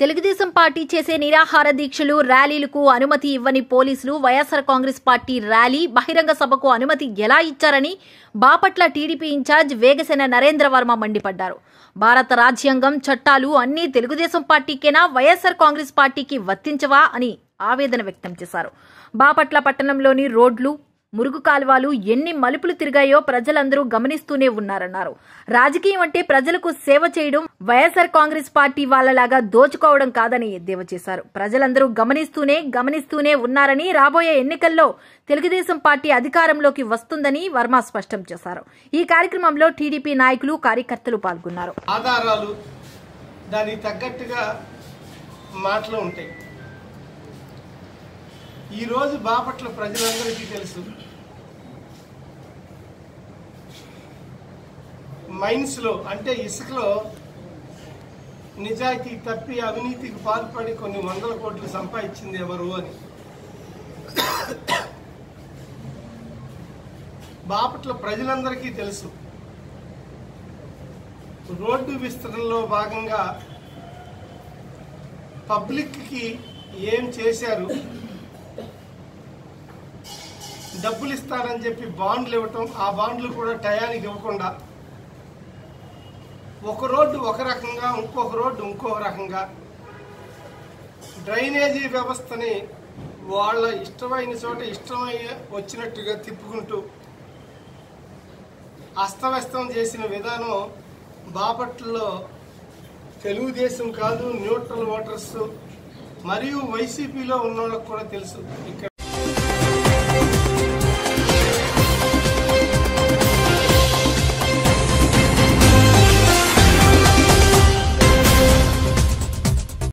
Telugu Desam party చేసే నిరాహార దీక్షలు ర్యాలీలకు అనుమతి ఇవ్వని పోలీసులు వైఎస్ఆర్ కాంగ్రెస్ పార్టీ ర్యాలీ బహిరంగ సభకు అనుమతి ఎలా ఇచ్చారని బాపట్ల టీడీపీ ఇన్ఛార్జ్ వేగసేన నరేంద్ర వర్మ మండిపడ్డారు భారత రాజ్యాంగం చట్టాలు అన్నీ తెలుగుదేశం పార్టీకేనా వైఎస్ఆర్ కాంగ్రెస్ పార్టీకి వర్తించవా అని ఆవేదన వ్యక్తం చేశారు బాపట్ల పట్టణంలోని రోడ్లు మురుగు కాలువలు ఎన్ని మలుపులు తిరిగాయో ప్రజలందరూ గమనిస్తూనే ఉన్నారన్నారు రాజకీయం అంటే ప్రజలకు సేవ చేయడం వైఎస్ఆర్ కాంగ్రెస్ పార్టీ వాళ్ళలాగా దోచుకోవడం కాదని ఎద్దేవా చేశారు ప్రజలందరూ గమనిస్తూనే గమనిస్తూనే ఉన్నారని రాబోయే ఎన్నికల్లో తెలుగుదేశం పార్టీ అధికారంలోకి వస్తుందని వర్మ స్పష్టం చేశారు ఈ కార్యక్రమంలో టీడీపీ నాయకులు కార్యకర్తలు పాల్గొన్నారు ఆధారాలు దానికి తగ్గట్టుగా మాటలు ఉంటాయి ఈరోజు బాపట్ల ప్రజలందరికీ తెలుసు మైన్స్లో అంటే ఇసుకలో నిజాయితీ తప్పి అవినీతికి పాల్పడి కొన్ని వందల కోట్లు సంపాదించింది ఎవరు అని బాపట్ల ప్రజలందరికీ తెలుసు రోడ్డు విస్తరణలో భాగంగా పబ్లిక్కి ఏం చేశారు డబ్బులు ఇస్తారని చెప్పి బాండ్లు ఇవ్వటం ఆ బాండ్లు కూడా టయానికి ఇవ్వకుండా ఒక రోడ్డు ఒక రకంగా ఇంకొక రోడ్డు ఇంకొక రకంగా డ్రైనేజీ వ్యవస్థని వాళ్ళ ఇష్టమైన చోట ఇష్టమైన వచ్చినట్టుగా తిప్పుకుంటూ అస్తవ్యస్తం చేసిన విధానం బాపట్లలో తెలుగుదేశం కాదు న్యూట్రల్ ఓటర్స్ మరియు వైసీపీలో ఉన్న వాళ్ళకి కూడా తెలుసు ఇక్కడ